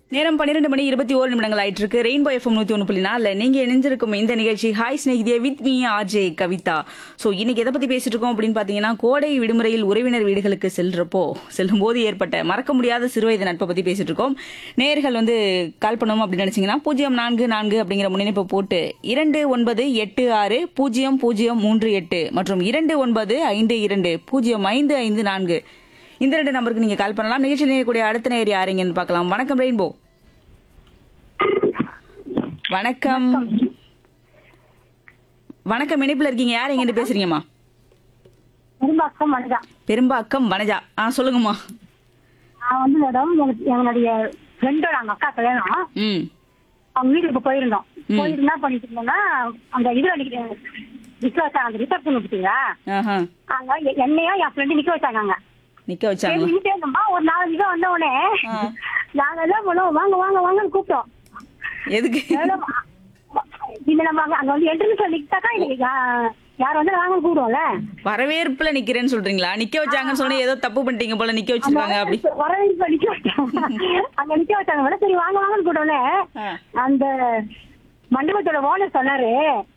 நேரம் பன்னிரெண்டு மணி இருபத்தி ஓரு நிமிடங்கள் ஆயிட்டு இருக்கு ரெயின்போ எஃப்எம் நூத்தி ஒன்று புள்ளி நாலுல நீங்க இணைஞ்சிருக்கும் இந்த நிகழ்ச்சி hi Snehithiye with me RJ Kavitha so இன்னைக்கு எதை பத்தி பேசிட்டு இருக்கோம் அப்படின்னு பாத்தீங்கன்னா கோடை விடுமுறையில் உறவினர் வீடுகளுக்கு செல்றப்போ செல்லும் போது ஏற்பட்ட மறக்க முடியாத சிறுவயது நட்பை பத்தி பேசிட்டு இருக்கோம் நேர்கள் வந்து கால் பண்ணணும் அப்படின்னு நினைச்சீங்கன்னா பூஜ்ஜியம் நான்கு நான்கு அப்படிங்கிற முன்னிணைப்பை போட்டு இரண்டு ஒன்பது எட்டு ஆறு பூஜ்ஜியம் பூஜ்ஜியம் மூன்று எட்டு மற்றும் இரண்டு ஒன்பது ஐந்து இரண்டு பூஜ்ஜியம் ஐந்து ஐந்து நான்கு இந்த ரெண்டு நம்பருக்கு நீங்க கால் பண்ணலாம் நிகழ்ச்சி நேரக்கூடிய அடுத்த நேர் யாருங்கன்னு பார்க்கலாம் வணக்கம் ரெயின்போ வணக்கம் வணக்கம் இணைப்புல இருக்கீங்க யார் எங்கிட்டு பேசுறீங்கம்மா பெரும்பாக்கம் மனிதான் பெரும்பாக்கம் வனஜா ஆ சொல்லுங்கம்மா நான் வந்து மேடம் எனக்கு என்னுடைய ஃப்ரெண்டோட அவங்க அக்கா கல்யாணம் ம் அவங்க வீட்டுக்கு இப்ப போயிருந்தோம் ம். போயிட்டு என்ன பண்ணிட்டு இருந்தோம்னா அந்த இதுல நிக்க நிக்க வச்சாங்க அந்த ரிசப்ஷன் வச்சுட்டீங்களா ஆஹா அங்க எ- என்னையும் என் ஃப்ரெண்டு நிக்க வச்சாங்க அங்க நிக்க வச்சாங்க சரி, நின்னுட்டே இருந்தோமா ஒரு நாலஞ்சு பேர் வந்த உடனே ஆ. நாங்க என்ன பண்ணோம் வாங்க வாங்க வாங்கன்னு கூப்பிட்டோம் எதுக்கு மேடம், இந்த நம்ம அங்க- அங்க வந்து என்ட்ரன்ஸ்ல நிக்கிட்டாக்கா இது யா- யார் வந்து வாங்க கூப்பிடுவோம்ல வரவேற்புல நிக்கிறேன்னு சொல்றீங்களா நிக்க வச்சாங்கன்னு சொன்னா ஏதோ தப்பு பண்ணிட்டீங்க போல நிக்க வச்சிருக்காங்க அப்படி வரவேற்பு நிக்க வச்சாங்க அங்க நிக்க வச்சாங்க மேடம் சரி வாங்க வாங்கன்னு கூப்பிட்டோன்னே ஆ. அந்த மண்டபத்தோட ஓனர் சொன்னாரு